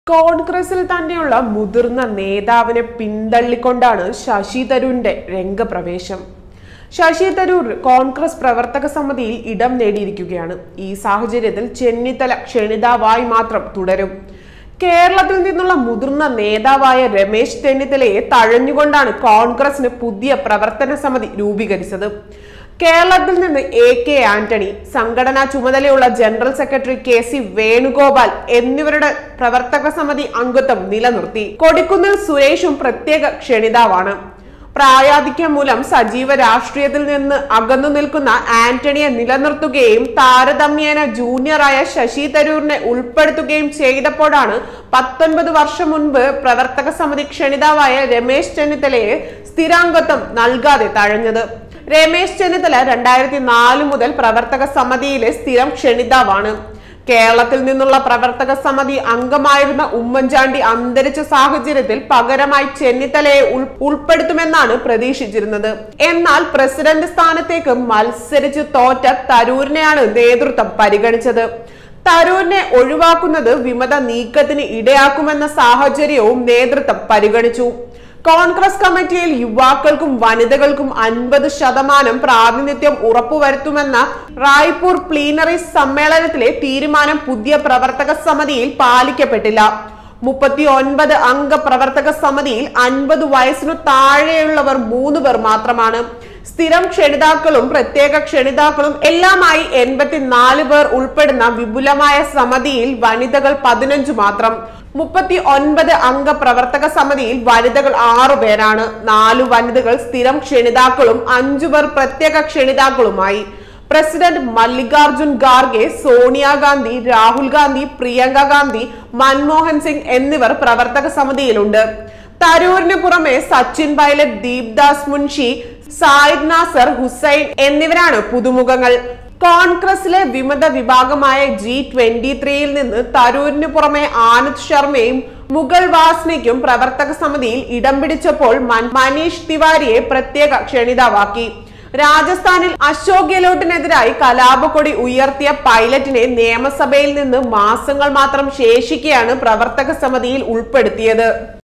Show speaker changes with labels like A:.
A: കോൺഗ്രസിൽ തന്നെയുള്ള മുതിർന്ന നേതാവിനെ പിന്തള്ളിക്കൊണ്ടാണ് ശശി തരൂരിന്റെ രംഗപ്രവേശം ശശി തരൂർ കോൺഗ്രസ് പ്രവർത്തക സമിതിയിൽ ഇടം നേടിയിരിക്കുകയാണ് ഈ സാഹചര്യത്തിൽ ചെന്നിത്തല ക്ഷണിതാവായി മാത്രം തുടരും കേരളത്തിൽ നിന്നുള്ള മുതിർന്ന നേതാവായ രമേശ് ചെന്നിത്തലയെ തഴഞ്ഞുകൊണ്ടാണ് കോൺഗ്രസിന് പുതിയ പ്രവർത്തന സമിതി രൂപീകരിച്ചത് കേരളത്തിൽ നിന്ന് എ കെ ആന്റണി സംഘടനാ ചുമതലയുള്ള general secretary K C Venugopal എന്നിവരുടെ പ്രവർത്തക സമിതി അംഗത്വം നിലനിർത്തി കൊടിക്കുന്നിൽ സുരേഷും പ്രത്യേക ക്ഷണിതാവാണ് പ്രായാധിക്യം മൂലം സജീവ രാഷ്ട്രീയത്തിൽ നിന്ന് അകന്നു നിൽക്കുന്ന ആന്റണിയെ നിലനിർത്തുകയും താരതമ്യേന ജൂനിയറായ ശശി തരൂരിനെ ഉൾപ്പെടുത്തുകയും ചെയ്തപ്പോഴാണ് പത്തൊൻപത് വർഷം മുൻപ് പ്രവർത്തക സമിതി ക്ഷണിതാവായ രമേശ് ചെന്നിത്തലയെ സ്ഥിരാംഗത്വം നൽകാതെ തഴഞ്ഞത് രമേശ് ചെന്നിത്തല രണ്ടായിരത്തി നാല് മുതൽ പ്രവർത്തക സമിതിയിലെ സ്ഥിരം ക്ഷണിതാവാണ് കേരളത്തിൽ നിന്നുള്ള പ്രവർത്തക സമിതി അംഗമായിരുന്ന ഉമ്മൻചാണ്ടി അന്തരിച്ച സാഹചര്യത്തിൽ പകരമായി ചെന്നിത്തലയെ ഉൾ- ഉൾപ്പെടുത്തുമെന്നാണ് പ്രതീക്ഷിച്ചിരുന്നത് എന്നാൽ പ്രസിഡന്റ് സ്ഥാനത്തേക്ക് മത്സരിച്ച് തോറ്റ തരൂരിനെയാണ് നേതൃത്വം പരിഗണിച്ചത് തരൂരിനെ ഒഴിവാക്കുന്നത് വിമത നീക്കത്തിന് ഇടയാക്കുമെന്ന സാഹചര്യവും നേതൃത്വം പരിഗണിച്ചു കോൺഗ്രസ് കമ്മിറ്റിയിൽ യുവാക്കൾക്കും വനിതകൾക്കും അൻപത് ശതമാനം പ്രാതിനിധ്യം ഉറപ്പുവരുത്തുമെന്ന റായ്പൂർ പ്ലീനറി സമ്മേളനത്തിലെ തീരുമാനം പുതിയ പ്രവർത്തക സമിതിയിൽ പാലിക്കപ്പെട്ടില്ല മുപ്പത്തി ഒൻപത് അംഗ പ്രവർത്തക സമിതിയിൽ അൻപത് വയസ്സിനു താഴെയുള്ളവർ മൂന്ന് പേർ മാത്രമാണ് സ്ഥിരം ക്ഷണിതാക്കളും പ്രത്യേക ക്ഷണിതാക്കളും എല്ലാമായി എൺപത്തിനാല് പേർ ഉൾപ്പെടുന്ന വിപുലമായ സമിതിയിൽ വനിതകൾ പതിനഞ്ച് മാത്രം മുപ്പത്തി ഒൻപത് അംഗ പ്രവർത്തക സമിതിയിൽ വനിതകൾ ആറു പേരാണ് നാലു വനിതകൾ സ്ഥിരം ക്ഷണിതാക്കളും അഞ്ചു പേർ പ്രത്യേക ക്ഷണിതാക്കളുമായി പ്രസിഡന്റ് മല്ലികാർജുൻ ഖാർഗെ സോണിയാഗാന്ധി രാഹുൽ ഗാന്ധി പ്രിയങ്ക ഗാന്ധി മൻമോഹൻ സിംഗ് എന്നിവർ പ്രവർത്തക സമിതിയിലുണ്ട് തരൂരിന് പുറമെ സച്ചിൻ പൈലറ്റ് ദീപ്ദാസ് മുൻഷി സായിദ് നാസർ ഹുസൈൻ എന്നിവരാണ് പുതുമുഖങ്ങൾ കോൺഗ്രസിലെ വിമത വിഭാഗമായ ജി ട്വന്റി ത്രീയിൽ നിന്ന് തരൂരിന് പുറമെ ആനന്ദ് ശർമ്മയും മുഗൾ വാസ്നിക്കും പ്രവർത്തക സമിതിയിൽ ഇടം പിടിച്ചപ്പോൾ മൻ- മനീഷ് തിവാരിയെ പ്രത്യേക ക്ഷണിതാവാക്കി രാജസ്ഥാനിൽ അശോക് ഗെഹ്ലോട്ടിനെതിരായി കലാപക്കൊടി ഉയർത്തിയ പൈലറ്റിനെ നിയമസഭയിൽ നിന്ന് മാസങ്ങൾ മാത്രം ശേഷിക്കെയാണ് പ്രവർത്തക സമിതിയിൽ ഉൾപ്പെടുത്തിയത്